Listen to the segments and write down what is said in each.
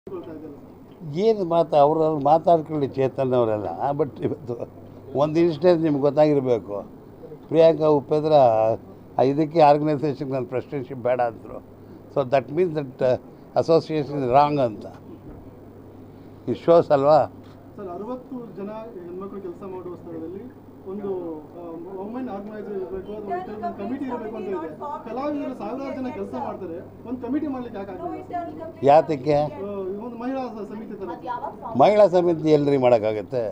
ಏನು ಮಾತು ಅವ್ರವ್ರು ಮಾತಾಡ್ಕೊಳ್ಳಿ ಚೇತನ್ ಅವರೆಲ್ಲ ಬಟ್ ಇವತ್ತು ಒಂದು ಇನ್ಸ್ಟೆನ್ಸ್ ನಿಮ್ಗೆ ಗೊತ್ತಾಗಿರಬೇಕು ಪ್ರಿಯಾಂಕಾ ಉಪೇಂದ್ರ ಆ ಇದಕ್ಕೆ ಆರ್ಗನೈಸೇಷನ್ ನನ್ನ ಪ್ರೆಸಿಡೆನ್ಶಿಪ್ ಬೇಡ ಅಂದರು so that means that association is wrong ಅಂತ ಇದು ಶೋಸ್ ಅಲ್ವಾ ಸರ್ ಅರವತ್ತು ಜನ ಹೆಣ್ಮಕ್ಳು ಕೆಲಸ ಮಾಡುವ ಸ್ಥಳದಲ್ಲಿ ಒಂದು ವುಮೆನ್ ಆರ್ಗನೈಸರ್ ಇರಬೇಕು ಅಥವಾ ಒಂದು ಕಮಿಟಿ ಇರಬೇಕು ಅಂತ ಇದೆ ಕಲಾವಿದರು ಸಾವಿರಾರು ಜನ ಕೆಲಸ ಮಾಡ್ತಾರೆ ಒಂದು ಕಮಿಟಿ ಮಾಡ್ಲಿಕ್ಕೆ ಯಾಕೆ ಆಗಿಲ್ಲ ಯಾತಕ್ಕೆ ಒಂದು ಮಹಿಳಾ ಸ- ಸಮಿತಿ ತರ ಮಹಿಳಾ ಸಮಿತಿ ಎಲ್ರಿ ಮಾಡೋಕ್ಕಾಗತ್ತೆ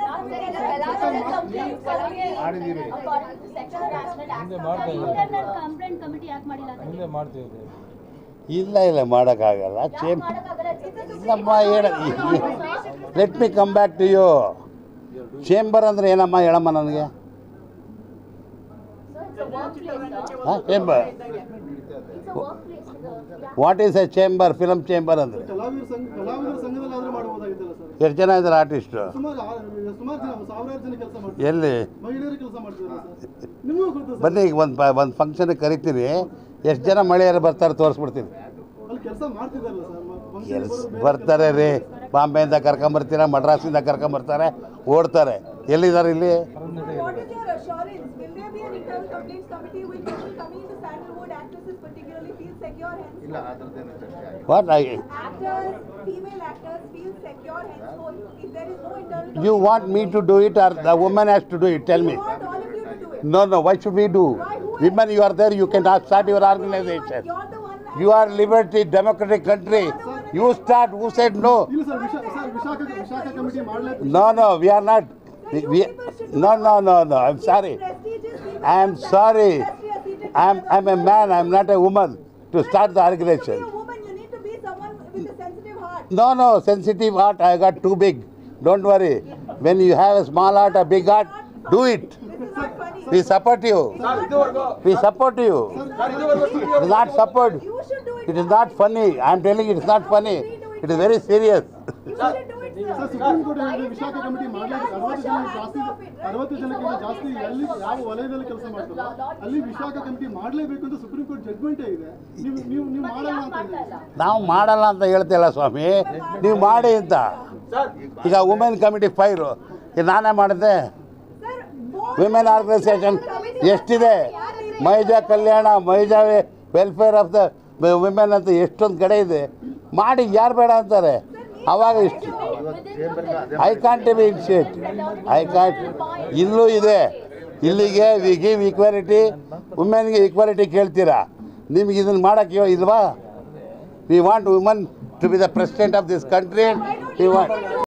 ಕಂಪ್ಲೇಂಟ್ ಕಮಿಟಿ ಯಾಕೆ ಮಾಡಿಲ್ಲ ಅಂತ ಮುಂದೆ ಮಾಡ್ತೀವಿ ಇಲ್ಲ ಇಲ್ಲ ಮಾಡೋಕ್ಕಾಗಲ್ಲ ಚೇಮ್ ಇಲ್ಲಮ್ಮ ಹೇಳ let me come back to you chamber ಅಂದರೆ ಏನಮ್ಮ ಹೇಳಮ್ಮ ನನಗೆ ಹಾಂ chamber what is a chamber film chamber ಅಂದರೆ ಕಲಾವಿದರ ಸಂಘ ಕಲಾವಿದರ ಸಂಘದಲ್ಲಿ ಆದ್ರೆ ಮಾಡಬಹುದಾಗಿತ್ತಲ್ಲ ಸರ್ ಎಷ್ಟು ಜನ ಇದ್ದಾರೆ ಆರ್ಟಿಸ್ಟು ಸುಮಾರು ಆ- ಸುಮಾರು ಜನ ಸಾವಿರಾರು ಜನ ಕೆಲಸ ಮಾಡ್ತಾರೆ ಎಲ್ಲಿ ಮಹಿಳೆಯರು ಕೆಲಸ ಮಾಡ್ತಿದ್ದಾರೆ ಸರ್ ನಿಮಗೂ ಗೊತ್ತು ಸರ್ ಬನ್ನಿ ಈಗ ಒಂದು ಒಂದು ಫಂಕ್ಷನ್ಗೆ ಕರಿತೀನಿ ಎಷ್ಟು ಜನ ಮಳೆಯರು ಬರ್ತಾರೆ ತೋರಿಸ್ಬಿಡ್ತೀನಿ ಅಲ್ಲಿ ಕೆಲಸ ಮಾಡ್ತಿದ್ದಾರಲ್ಲ ಸರ್ ಮ- function ಎಸ್ ಬರೋರು ಬೇರೆ ಬರ್ತಾರೆ ರೀ ಬಾಂಬೆಯಿಂದ ಕರ್ಕೊಂಬರ್ತೀರ ಮಡ್ರಾಸಿಂದ ಕರ್ಕೊಂಬರ್ತಾರೆ ಓಡ್ತಾರೆ ಎಲ್ಲಿದ್ದಾರೆ ಇಲ್ಲಿ What is your assurance? Will there be an internal complaints committee? Will people coming into sandalwood actresses particularly feel secure henceforth? What I Actors, female actors feel secure henceforth if there is no internal you want me to do it are the women has to do it tell me We want all of you to do it. No no why should we do women you are there you can start your organisation You're the one you are liberty democratic country you start who said no ಇಲ್ಲ sir ವಿಶಾ sir Vishaka Vishaka committee ಮಾಡಲೇಬೇಕು no no we are not no no no no I am sorry prestigious female I am actors, sorry. industry are seated I am I am a man. I am not a woman to start the To be organization. a woman, you need to be someone with a sensitive heart. No, no, sensitive heart. I got too big. Don't worry. When you have a small heart, a big heart, do it. This is not funny. We support you. We support you. It is not support. You should do it. It is not funny. I am telling you, it is not funny. It is very serious. You should do it, sir sir. Supreme court ಹೇಳಿದ್ರೆ Vishaka committee ಮಾಡಲೇಬೇಕು ಅರವತ್ತು ಜನ ಜಾಸ್ತಿ ಅರವತ್ತು ಜನಕ್ಕಿಂತ ಜಾಸ್ತಿ ಎಲ್ಲಿ ಯಾವ ವಲಯದಲ್ಲಿ ಕೆಲಸ ಮಾಡ್ತಾರೋ ಅಲ್ಲಿ ವಿಶಾಖ ಕಮಿಟಿ ಮಾಡಲೇಬೇಕು ಅಂತ ಸುಪ್ರೀಂ ಕೋರ್ಟ್ ಜಡ್ಜ್ಮೆಂಟೇ ಇದೆ ನೀವು ನೀವು ನೀವು ಮಾಡಲ್ಲ ಅಂತ ಹೇಳಿದ್ರೆ ನಾವು ಮಾಡಲ್ಲ ಅಂತ ಹೇಳ್ತಿಲ್ಲ ಸ್ವಾಮಿ ನೀವು ಮಾಡಿ ಅಂತ ಈಗ ವುಮೆನ್ ಕಮಿಟಿ ಫೈರು ಇದು ನಾನೇ ಮಾಡಿದ್ದೆ Sir, more ವಿಮೆನ್ ಆರ್ಗನೈಸೇಷನ್ ಎಷ್ಟಿದೆ ಮಹಿಜಾ ಕಲ್ಯಾಣ ಮಹಿಜಾ ವೆಲ್ಫೇರ್ ಆಫ್ ದ ವಿಮೆನ್ ಅಂತ ಎಷ್ಟೊಂದು ಕಡೆ ಇದೆ ಮಾಡಿ ಯಾರು ಬೇಡ ಅಂತಾರೆ ಅವಾಗ ಇಷ್ಟು I can't be initiate I can't ಇಲ್ಲೂ ಇದೆ ಇಲ್ಲಿಗೆ ವಿ ಗಿವ್ ಈಕ್ವಾಲಿಟಿ ವುಮೆನ್ಗೆ ಈಕ್ವಾಲಿಟಿ ಕೇಳ್ತೀರಾ ನಿಮ್ಗೆ ಇದನ್ನು ಮಾಡೋಕ್ಕೆ ಇಲ್ವಾ we want woman to be the president of this country we want